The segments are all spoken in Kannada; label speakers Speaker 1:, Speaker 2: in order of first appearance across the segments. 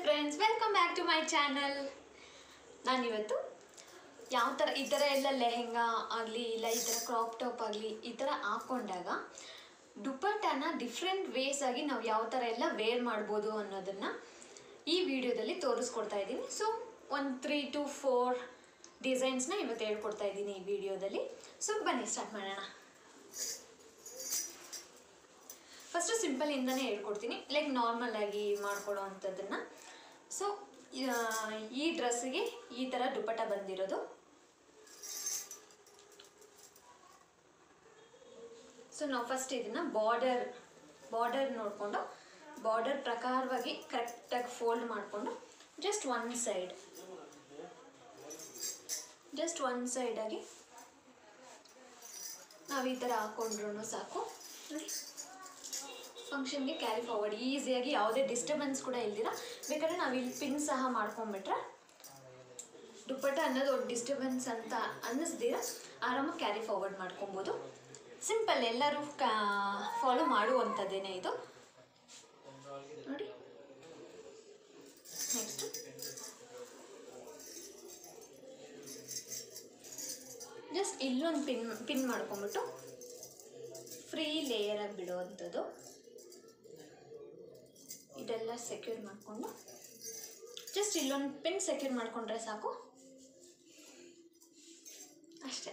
Speaker 1: friends welcome back to my channel ನಾನಿವತ್ತು ಯಾವ ಥರ ಈ ಥರ ಎಲ್ಲ ಲೆಹೆಂಗಾ ಆಗಲಿ ಇಲ್ಲ ಈ ಥರ ಕ್ರಾಪ್ ಟಾಪ್ ಆಗಲಿ ಈ ಥರ ಹಾಕ್ಕೊಂಡಾಗ ದುಪ್ಪಟ್ಟನ ಡಿಫ್ರೆಂಟ್ ವೇಸ್ ಆಗಿ ನಾವು ಯಾವ ಥರ ಎಲ್ಲ ವೇರ್ ಮಾಡ್ಬೋದು ಅನ್ನೋದನ್ನು ಈ ವಿಡಿಯೋದಲ್ಲಿ ತೋರಿಸ್ಕೊಡ್ತಾ ಇದ್ದೀನಿ ಸೊ ಒಂದು ತ್ರೀ ಟು ಫೋರ್ ಡಿಸೈನ್ಸ್ನ ಇವತ್ತು ಹೇಳ್ಕೊಡ್ತಾ ಇದ್ದೀನಿ ಈ ವಿಡಿಯೋದಲ್ಲಿ ಸೊ ಬನ್ನಿ ಸ್ಟಾರ್ಟ್ ಮಾಡೋಣ ಫಸ್ಟು ಸಿಂಪಲ್ ಇಂದನೇ ಹೇಳ್ಕೊಡ್ತೀನಿ ಲೈಕ್ ನಾರ್ಮಲ್ ಆಗಿ ಮಾಡ್ಕೊಳ್ಳೋ ಅಂಥದ್ದನ್ನು ಸೊ ಈ ಡ್ರೆಸ್ಸಿಗೆ ಈ ಥರ ದುಪ್ಪಟ್ಟ ಬಂದಿರೋದು ಸೊ ನಾವು ಫಸ್ಟ್ ಇದನ್ನು ಬಾರ್ಡರ್ ಬಾರ್ಡರ್ ನೋಡಿಕೊಂಡು ಬಾರ್ಡರ್ ಪ್ರಕಾರವಾಗಿ ಕರೆಕ್ಟಾಗಿ ಫೋಲ್ಡ್ ಮಾಡಿಕೊಂಡು just one side just one ಸೈಡಾಗಿ ನಾವು ಈ ಥರ ಹಾಕ್ಕೊಂಡ್ರು ಸಾಕು ನೋಡಿ ಫಂಕ್ಷನ್ಗೆ ಕ್ಯಾರಿ ಫಾರ್ವರ್ಡ್ ಈಸಿಯಾಗಿ ಯಾವುದೇ ಡಿಸ್ಟರ್ಬೆನ್ಸ್ ಕೂಡ ಇಲ್ದಿರ ಬೇಕಾದ್ರೆ ನಾವು ಇಲ್ಲಿ ಪಿನ್ ಸಹ ಮಾಡ್ಕೊಂಬಿಟ್ರೆ ದುಪ್ಪಟ್ಟ ಅನ್ನೋದು ಒಂದು ಡಿಸ್ಟರ್ಬೆನ್ಸ್ ಅಂತ ಅನ್ನಿಸ್ದಿರ ಆರಾಮಾಗಿ ಕ್ಯಾರಿ ಫಾರ್ವರ್ಡ್ ಮಾಡ್ಕೊಬೋದು ಸಿಂಪಲ್ ಎಲ್ಲರೂ ಕಾ ಫಾಲೋ ಮಾಡುವಂಥದ್ದೇನೆ ಇದು ನೋಡಿ ನೆಕ್ಸ್ಟು ಜಸ್ಟ್ ಇಲ್ಲೊಂದು ಪಿನ್ ಪಿನ್ ಮಾಡ್ಕೊಂಬಿಟ್ಟು ಫ್ರೀ ಲೇಯರಾಗಿ ಬಿಡುವಂಥದ್ದು ಇದೆಲ್ಲ ಸೆಕ್ಯೂರ್ ಮಾಡಿಕೊಂಡು ಜಸ್ಟ್ ಇಲ್ಲೊಂದು ಪಿನ್ ಸೆಕ್ಯೂರ್ ಮಾಡಿಕೊಂಡ್ರೆ ಸಾಕು ಅಷ್ಟೇ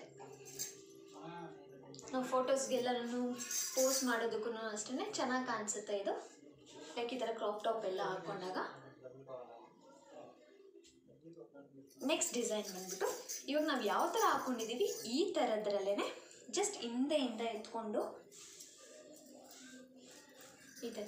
Speaker 1: ನಾವು ಫೋಟೋಸ್ಗೆಲ್ಲನೂ ಪೋಸ್ಟ್ ಮಾಡೋದಕ್ಕೂ ಅಷ್ಟೇ ಚೆನ್ನಾಗಿ ಕಾಣಿಸುತ್ತೆ ಇದು ಲೈಕ್ ಈ ಥರ ಕ್ರಾಪ್ ಟಾಪ್ ಎಲ್ಲ ಹಾಕ್ಕೊಂಡಾಗ ನೆಕ್ಸ್ಟ್ ಡಿಸೈನ್ ಬಂದ್ಬಿಟ್ಟು ಇವಾಗ ನಾವು ಯಾವ ಥರ ಹಾಕ್ಕೊಂಡಿದ್ದೀವಿ ಈ ಥರದ್ರಲ್ಲೇ ಜಸ್ಟ್ ಹಿಂದೆಯಿಂದ ಎತ್ಕೊಂಡು ಈ ಥರ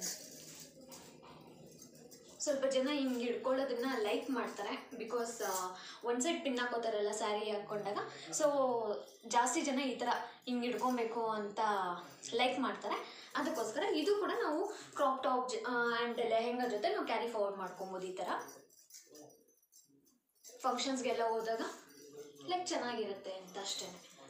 Speaker 1: ಸ್ವಲ್ಪ ಜನ ಹಿಂಗೆ ಹಿಡ್ಕೊಳ್ಳೋದನ್ನ ಲೈಕ್ ಮಾಡ್ತಾರೆ ಬಿಕಾಸ್ ಒನ್ ಸೈಡ್ ಪಿನ್ ಹಾಕೋತಾರಲ್ಲ ಸ್ಯಾರಿ ಹಾಕ್ಕೊಂಡಾಗ ಸೊ ಜಾಸ್ತಿ ಜನ ಈ ಥರ ಹಿಂಗೆ ಹಿಡ್ಕೊಬೇಕು ಅಂತ ಲೈಕ್ ಮಾಡ್ತಾರೆ ಅದಕ್ಕೋಸ್ಕರ ಇದು ಕೂಡ ನಾವು ಕ್ರಾಪ್ ಟಾಪ್ ಆ್ಯಂಡ್ ಲೆಹೆಂಗಾ ಜೊತೆ ನಾವು ಕ್ಯಾರಿ ಫಾರ್ವರ್ಡ್ ಮಾಡ್ಕೊಬೋದು ಈ ಥರ ಫಂಕ್ಷನ್ಸ್ಗೆಲ್ಲ ಹೋದಾಗ ಲೈಕ್ ಚೆನ್ನಾಗಿರುತ್ತೆ ಅಂತ ಅಷ್ಟೇ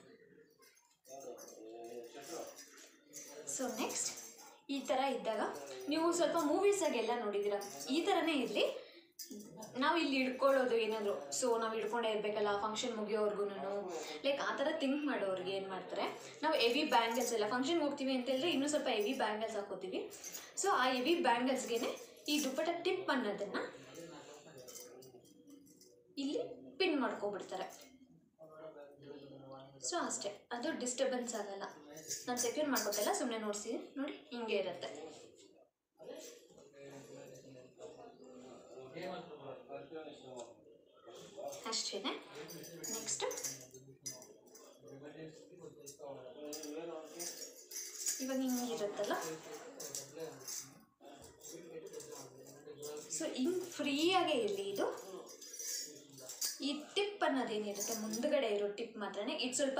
Speaker 1: ಸೊ ನೆಕ್ಸ್ಟ್ ಈ ಥರ ಇದ್ದಾಗ ನೀವು ಸ್ವಲ್ಪ ಮೂವೀಸಾಗೆಲ್ಲ ನೋಡಿದ್ದೀರ ಈ ಥರನೇ ಇರಲಿ ನಾವು ಇಲ್ಲಿ ಹಿಡ್ಕೊಳ್ಳೋದು ಏನಾದರೂ ಸೊ ನಾವು ಹಿಡ್ಕೊಂಡೇ ಇರಬೇಕಲ್ಲ ಫಂಕ್ಷನ್ ಮುಗಿಯೋವರೆಗೂ ಲೈಕ್ ಆ ಥರ ಥಿಂಕ್ ಮಾಡೋರಿಗೆ ಏನು ಮಾಡ್ತಾರೆ ನಾವು ಹೆವಿ ಬ್ಯಾಂಗಲ್ಸ್ ಎಲ್ಲ ಫಂಕ್ಷನ್ಗೆ ಹೋಗ್ತೀವಿ ಅಂತ ಹೇಳಿದ್ರೆ ಇನ್ನೂ ಸ್ವಲ್ಪ ಹೆವಿ ಬ್ಯಾಂಗಲ್ಸ್ ಹಾಕೋತೀವಿ ಸೊ ಆ ಹೆವಿ ಬ್ಯಾಂಗಲ್ಸ್ಗೆ ಈ ದುಪ್ಪಟ್ಟ ಟಿಪ್ ಅನ್ನೋದನ್ನು ಇಲ್ಲಿ ಪಿನ್ ಮಾಡ್ಕೊಬಿಡ್ತಾರೆ ಸೊ ಅಷ್ಟೇ ಅದು ಡಿಸ್ಟರ್ಬೆನ್ಸ್ ಆಗಲ್ಲ ನಾನು ಸೆಕ್ಯೂರ್ ಮಾಡ್ಕೊತಲ್ಲ ಸುಮ್ಮನೆ ನೋಡಿಸಿ ನೋಡಿ ಹಿಂಗೆ ಇರುತ್ತೆ ಅಷ್ಟೇ ನೆಕ್ಸ್ಟ್ ಇವಾಗ ಹಿಂಗಿರುತ್ತಲ್ಲ ಸೊ ಹಿಂಗೆ ಫ್ರೀಯಾಗೇ ಇರಲಿ ಇದು ಈ ಟಿಪ್ ಅನ್ನೋದೇನಿರುತ್ತೆ ಮುಂದ್ಗಡೆ ಇರೋ ಟಿಪ್ ಮಾತ್ರನೇ ಇದು ಸ್ವಲ್ಪ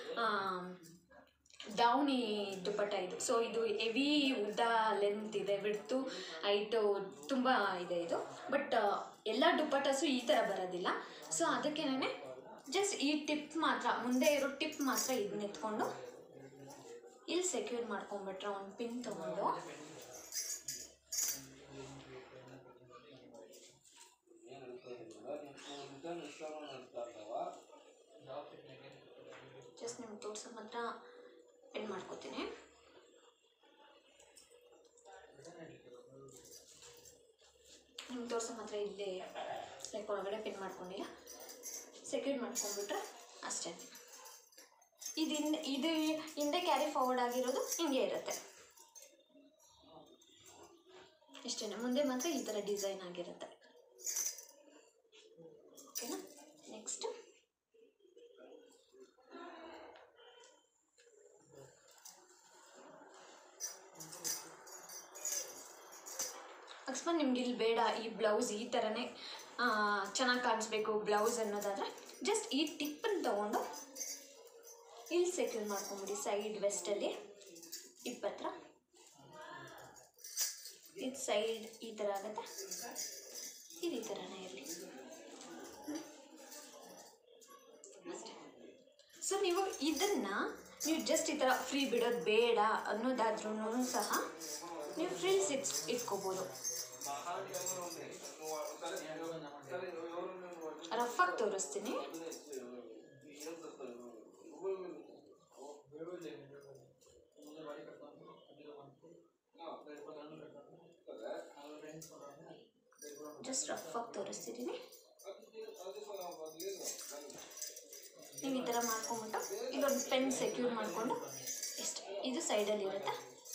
Speaker 1: ಡೌನಿ ದುಪ್ಪಟ್ಟ ಇದು ಸೊ ಇದು ಹೆವಿ ಉದ್ದ ಲೆಂತ್ ಇದೆ ಬಿಡ್ತು ಹೈಟು ತುಂಬ ಇದೆ ಇದು ಬಟ್ ಎಲ್ಲ ದುಪ್ಪಟ್ಟಸು ಈ ಥರ ಬರೋದಿಲ್ಲ ಸೊ ಅದಕ್ಕೇನೆ ಜಸ್ಟ್ ಈ ಟಿಪ್ ಮಾತ್ರ ಮುಂದೆ ಇರೋ ಟಿಪ್ ಮಾತ್ರ ಇದನ್ನ ಎತ್ಕೊಂಡು ಇಲ್ಲಿ ಸೆಕ್ಯೂರ್ ಮಾಡ್ಕೊಂಬಿಟ್ರೆ ಒಂದು ಪಿನ್ ತೊಗೊಂಡು ಜಸ್ಟ್ ನಿಮ್ಗೆ ತೋರ್ಸೋ ಮಾತ್ರ ಪಿನ್ ಮಾಡ್ಕೋತೀನಿ ನಿಮ್ಗೆ ತೋರ್ಸೋ ಮಾತ್ರ ಇಲ್ಲೇ ಲೈಕ್ ಒಳಗಡೆ ಪಿನ್ ಮಾಡ್ಕೊಂಡಿಲ್ಲ ಸೆಕ್ಯೂರ್ ಮಾಡ್ಕೊಂಡ್ಬಿಟ್ರೆ ಅಷ್ಟೇ ಇದು ಹಿಂದೆ ಇದು ಹಿಂದೆ ಕ್ಯಾರಿ ಫಾರ್ವರ್ಡ್ ಆಗಿರೋದು ಹಿಂಗೆ ಇರುತ್ತೆ ಇಷ್ಟೇ ಮುಂದೆ ಮಾತ್ರ ಈ ಥರ ಡಿಸೈನ್ ಆಗಿರುತ್ತೆ ಓಕೆನಾ ನೆಕ್ಸ್ಟ್ ಅಕಸ್ಮಾತ್ ನಿಮ್ಗೆ ಇಲ್ಲಿ ಬೇಡ ಈ ಬ್ಲೌಸ್ ಈ ಥರನೇ ಚೆನ್ನಾಗಿ ಕಾಣಿಸ್ಬೇಕು ಬ್ಲೌಸ್ ಅನ್ನೋದಾದರೆ ಜಸ್ಟ್ ಈ ಟಿಪ್ಪನ್ನು ತೊಗೊಂಡು ಇಲ್ಲಿ ಸೆಕ್ಯೂರ್ ಮಾಡ್ಕೊಂಬಿಡಿ ಸೈಡ್ ವೆಸ್ಟಲ್ಲಿ ಇಪ್ಪತ್ತರ ಇದು ಸೈಡ್ ಈ ಥರ ಆಗುತ್ತೆ ಇದು ಈ ಥರನೇ ಇರಲಿ ಅಷ್ಟೇ ಸೊ ನೀವು ಇದನ್ನು ನೀವು ಜಸ್ಟ್ ಈ ಥರ ಫ್ರೀ ಬಿಡೋದು ಬೇಡ ಅನ್ನೋದಾದ್ರೂ ಸಹ ನೀವು ಫ್ರಿಲ್ಸ್ ಇಟ್ಸ್ ಇಟ್ಕೋಬೋದು ರಫ್ ಆಗಿ ತೋರಿಸ್ತೀನಿ ಜಸ್ಟ್ ರಫ್ ಆಗಿ ತೋರಿಸ್ತಿದ್ದೀನಿ ನೀವು ಈ ಥರ ಮಾಡ್ಕೊಂಬಿಟ್ಟು ಇದೊಂದು ಪೆನ್ ಸೆಕ್ಯೂರ್ ಮಾಡಿಕೊಂಡು ಇಷ್ಟು ಇದು ಸೈಡಲ್ಲಿ ಇರುತ್ತೆ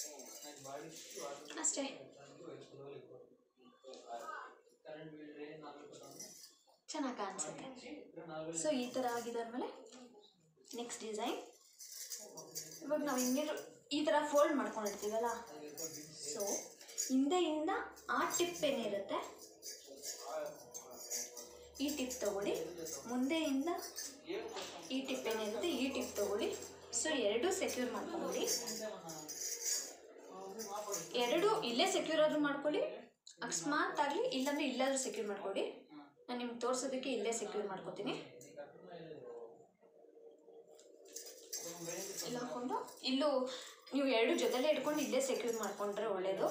Speaker 1: ಅಷ್ಟೇ ಚೆನ್ನಾಗಿ ಕಾಣಿಸುತ್ತೆ ಸೊ ಈ ಥರ ಆಗಿದಾದ್ಮೇಲೆ ನೆಕ್ಸ್ಟ್ ಡಿಸೈನ್ ಇವಾಗ ನಾವು ಹಿಂಗೆ ಈ ಥರ ಫೋಲ್ಡ್ ಮಾಡ್ಕೊಂಡಿರ್ತೀವಲ್ಲ ಸೊ ಹಿಂದೆಯಿಂದ ಆ ಟಿಪ್ ಏನಿರುತ್ತೆ ಈ ಟಿಪ್ ತಗೊಳ್ಳಿ ಮುಂದೆಯಿಂದ ಈ ಟಿಪ್ ಏನಿರುತ್ತೆ ಈ ಟಿಪ್ ತಗೊಳ್ಳಿ ಸೊ ಎರಡೂ ಸೆಕ್ಯೂರ್ ಮಾಡ್ಕೊಂಬಿಡಿ ಎರಡು ಇಲ್ಲೇ ಸೆಕ್ಯೂರ್ ಆದರೂ ಮಾಡ್ಕೊಳ್ಳಿ ಅಕಸ್ಮಾತ್ ಆಗಲಿ ಇಲ್ಲಾಂದ್ರೆ ಇಲ್ಲಾದರೂ ಸೆಕ್ಯೂರ್ ಮಾಡ್ಕೊಳ್ಳಿ ನಾನು ನಿಮ್ಗೆ ತೋರಿಸೋದಕ್ಕೆ ಇಲ್ಲೇ ಸೆಕ್ಯೂರ್ ಮಾಡ್ಕೋತೀನಿ ಇಲ್ಲಿ ಹಾಕೊಂಡು ಇಲ್ಲೂ ನೀವು ಎರಡು ಜೊತೆಲೇ ಇಟ್ಕೊಂಡು ಇಲ್ಲೇ ಸೆಕ್ಯೂರ್ ಮಾಡ್ಕೊಂಡ್ರೆ ಒಳ್ಳೆಯದು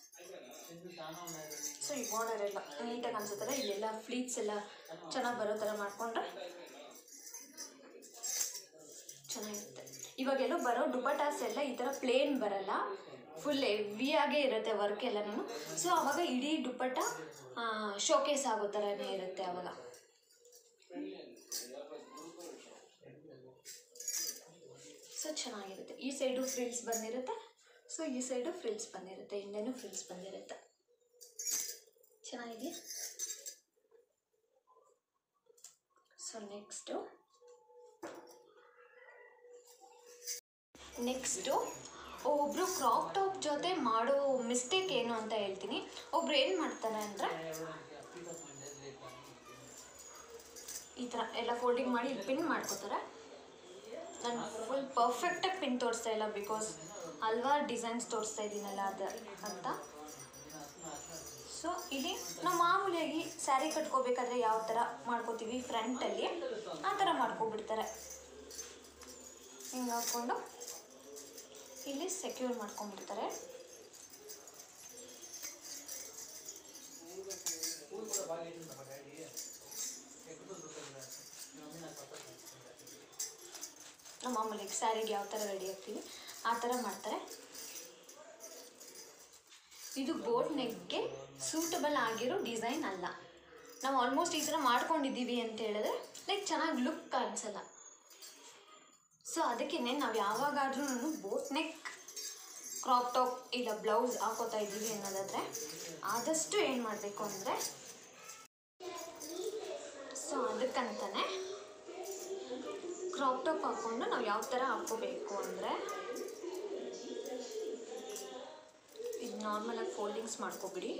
Speaker 1: ಸೊ ಈ ಬಾರ್ಡರ್ ಎಲ್ಲ ನೀಟಾಗಿ ಅನ್ಸುತ್ತಲ್ಲ ಇಲ್ಲೆಲ್ಲ ಫ್ಲೀಟ್ಸ್ ಎಲ್ಲ ಚೆನ್ನಾಗಿ ಬರೋ ಥರ ಮಾಡಿಕೊಂಡ್ರೆ ಚೆನ್ನಾಗಿರುತ್ತೆ ಇವಾಗೆಲ್ಲ ಬರೋ ದುಪಟಾಸ್ ಎಲ್ಲ ಈ ಥರ ಪ್ಲೇನ್ ಬರಲ್ಲ ಫುಲ್ ಹೆವಿಯಾಗೇ ಇರುತ್ತೆ ವರ್ಕ್ ಎಲ್ಲನೂ ಸೊ ಅವಾಗ ಇಡೀ ದುಪ್ಪಟ್ಟ ಶೋಕೇಸ್ ಆಗೋ ಥರನೇ ಇರುತ್ತೆ ಅವಾಗ ಸೊ ಚೆನ್ನಾಗಿರುತ್ತೆ ಈ ಸೈಡು ಫ್ರಿಲ್ಸ್ ಬಂದಿರುತ್ತೆ ಸೊ ಈ ಸೈಡು ಫ್ರಿಲ್ಸ್ ಬಂದಿರುತ್ತೆ ಹಿಂದೆನೂ ಫ್ರಿಲ್ಸ್ ಬಂದಿರುತ್ತೆ ಚೆನ್ನಾಗಿದೆ ಸೊ ನೆಕ್ಸ್ಟು ನೆಕ್ಸ್ಟು ಒಬ್ಬರು ಕ್ರಾಪ್ ಟಾಪ್ ಜೊತೆ ಮಾಡೋ ಮಿಸ್ಟೇಕ್ ಏನು ಅಂತ ಹೇಳ್ತೀನಿ ಒಬ್ರು ಏನು ಮಾಡ್ತಾರೆ ಅಂದರೆ ಈ ಥರ ಎಲ್ಲ ಫೋಲ್ಡಿಂಗ್ ಮಾಡಿ ಇಲ್ಲಿ ಪಿನ್ ಮಾಡ್ಕೋತಾರೆ ನಾನು ಫುಲ್ ಪರ್ಫೆಕ್ಟಾಗಿ ಪಿನ್ ತೋರಿಸ್ತಾ ಇಲ್ಲ ಬಿಕಾಸ್ ಹಲ್ವಾರು ಡಿಸೈನ್ಸ್ ತೋರಿಸ್ತಾ ಇದ್ದೀನಲ್ಲ ಅದು ಅಂತ ಸೊ ಇಲ್ಲಿ ನಾವು ಮಾಮೂಲಿಯಾಗಿ ಸ್ಯಾರಿ ಕಟ್ಕೋಬೇಕಾದ್ರೆ ಯಾವ ಥರ ಮಾಡ್ಕೋತೀವಿ ಫ್ರಂಟಲ್ಲಿ ಆ ಥರ ಮಾಡ್ಕೊಬಿಡ್ತಾರೆ ಹಿಂಗೆ ಹಾಕ್ಕೊಂಡು ಇಲ್ಲಿ ಸೆಕ್ಯೂರ್ ಮಾಡ್ಕೊಂಡ್ಬಿಡ್ತಾರೆ ನಾವು ಮಾಮೂಲಿ ಸ್ಯಾರಿಗೆ ಯಾವ ಥರ ರೆಡಿ ಆಗ್ತೀವಿ ಆ ಥರ ಮಾಡ್ತಾರೆ ಇದು ಬೋಟ್ ನೆಕ್ಗೆ ಸೂಟಬಲ್ ಆಗಿರೋ ಡಿಸೈನ್ ಅಲ್ಲ ನಾವು ಆಲ್ಮೋಸ್ಟ್ ಈ ಥರ ಮಾಡ್ಕೊಂಡಿದ್ದೀವಿ ಅಂತ ಹೇಳಿದ್ರೆ ಲೈಕ್ ಚೆನ್ನಾಗಿ ಲುಕ್ ಕಾಣಿಸಲ್ಲ ಸೊ ಅದಕ್ಕೇ ನಾವು ಯಾವಾಗಾದ್ರೂ ಬೋಟ್ ನೆಕ್ ಕ್ರಾಪ್ ಟಾಪ್ ಇಲ್ಲ ಬ್ಲೌಸ್ ಹಾಕೋತಾ ಇದ್ದೀವಿ ಅನ್ನೋದಾದರೆ ಆದಷ್ಟು ಏನು ಮಾಡಬೇಕು ಅಂದರೆ ಸೊ ಅದಕ್ಕಂತಾನೆ ಕ್ರಾಪ್ ಟಾಪ್ ಹಾಕ್ಕೊಂಡು ನಾವು ಯಾವ ಥರ ಹಾಕ್ಕೋಬೇಕು ಅಂದರೆ ಇದು ನಾರ್ಮಲಾಗಿ ಫೋಲ್ಡಿಂಗ್ಸ್ ಮಾಡ್ಕೊಬಿಡಿ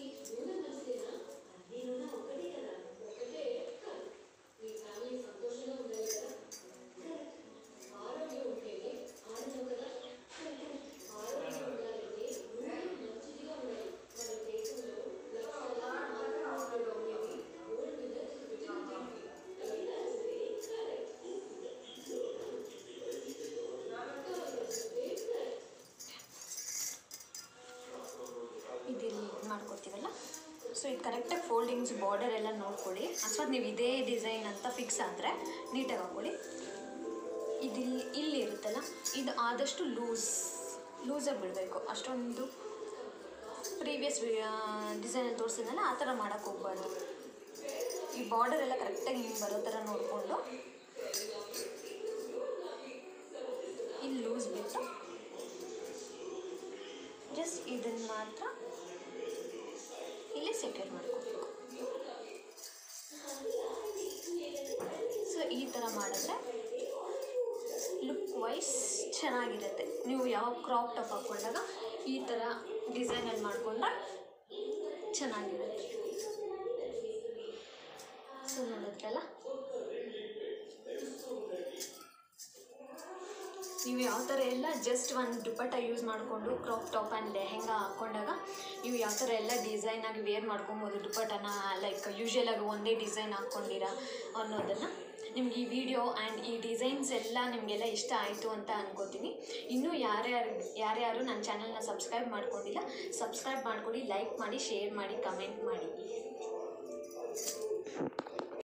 Speaker 1: ಇದಿಲ್ಲಿ ಮಾಡ್ಕೊತೀವಲ್ಲ ಸೊ ಇದು ಕರೆಕ್ಟಾಗಿ ಫೋಲ್ಡಿಂಗ್ಸ್ ಬಾರ್ಡರ್ ಎಲ್ಲ ನೋಡ್ಕೊಳ್ಳಿ ಅಥವಾ ನೀವು ಇದೇ ಡಿಸೈನ್ ಅಂತ ಫಿಕ್ಸ್ ಆದರೆ ನೀಟಾಗಿ ಹಾಕ್ಕೊಳ್ಳಿ ಇದಿಲ್ಲಿ ಇಲ್ಲಿ ಇರುತ್ತಲ್ಲ ಇದು ಆದಷ್ಟು ಲೂಸ್ ಲೂಸಾಗಿ ಬಿಡಬೇಕು ಅಷ್ಟೊಂದು ಪ್ರೀವಿಯಸ್ ಡಿಸೈನಲ್ಲಿ ತೋರಿಸಿದ್ನಲ್ಲ ಆ ಥರ ಮಾಡೋಕ್ಕೆ ಹೋಗ್ಬಾರ್ದು ಈ ಬಾರ್ಡರ್ ಎಲ್ಲ ಕರೆಕ್ಟಾಗಿ ಹಿಂಗೆ ಬರೋ ಥರ ನೋಡಿಕೊಂಡು ಇಲ್ಲಿ ಲೂಸ್ ಬಿಟ್ಟು ಜಸ್ಟ್ ಇದನ್ನು ಮಾತ್ರ ಇಲ್ಲಿ ಸೆಕ್ಯೂರ್ ಮಾಡ್ಕೋಬೇಕು ಸೊ ಈ ಥರ ಮಾಡಿದ್ರೆ ಲುಕ್ ವೈಸ್ ಚೆನ್ನಾಗಿರುತ್ತೆ ನೀವು ಯಾವ ಕ್ರಾಪ್ ಟಾಪ್ ಹಾಕ್ಕೊಂಡಾಗ ಈ ಥರ ಡಿಸೈನಲ್ಲಿ ಮಾಡಿಕೊಂಡ್ರೆ ಚೆನ್ನಾಗಿರುತ್ತೆ ಸೊ ನೋಡಿದ್ರಲ್ಲ ನೀವು ಯಾವ ಥರ ಎಲ್ಲ ಜಸ್ಟ್ ಒಂದು ದುಪ್ಪಟ್ಟ ಯೂಸ್ ಮಾಡಿಕೊಂಡು ಕ್ರಾಪ್ ಟಾಪ್ ಆ್ಯಂಡ್ ಲೆಹೆಂಗಾ ಹಾಕ್ಕೊಂಡಾಗ ನೀವು ಯಾವ ಥರ ಎಲ್ಲ ಡಿಸೈನಾಗಿ ವೇರ್ ಮಾಡ್ಕೊಬೋದು ದುಪ್ಪಟ್ಟನ ಲೈಕ್ ಯೂಶ್ವಲಾಗಿ ಒಂದೇ ಡಿಸೈನ್ ಹಾಕ್ಕೊಂಡಿರಾ ಅನ್ನೋದನ್ನು ನಿಮ್ಗೆ ಈ ವಿಡಿಯೋ ಆ್ಯಂಡ್ ಈ ಡಿಸೈನ್ಸ್ ಎಲ್ಲ ನಿಮಗೆಲ್ಲ ಇಷ್ಟ ಆಯಿತು ಅಂತ ಅನ್ಕೋತೀನಿ ಇನ್ನೂ ಯಾರ್ಯಾರು ಯಾರ್ಯಾರು ನನ್ನ ಚಾನಲ್ನ ಸಬ್ಸ್ಕ್ರೈಬ್ ಮಾಡ್ಕೊಂಡಿಲ್ಲ ಸಬ್ಸ್ಕ್ರೈಬ್ ಮಾಡ್ಕೊಳ್ಳಿ ಲೈಕ್ ಮಾಡಿ ಶೇರ್ ಮಾಡಿ ಕಮೆಂಟ್ ಮಾಡಿ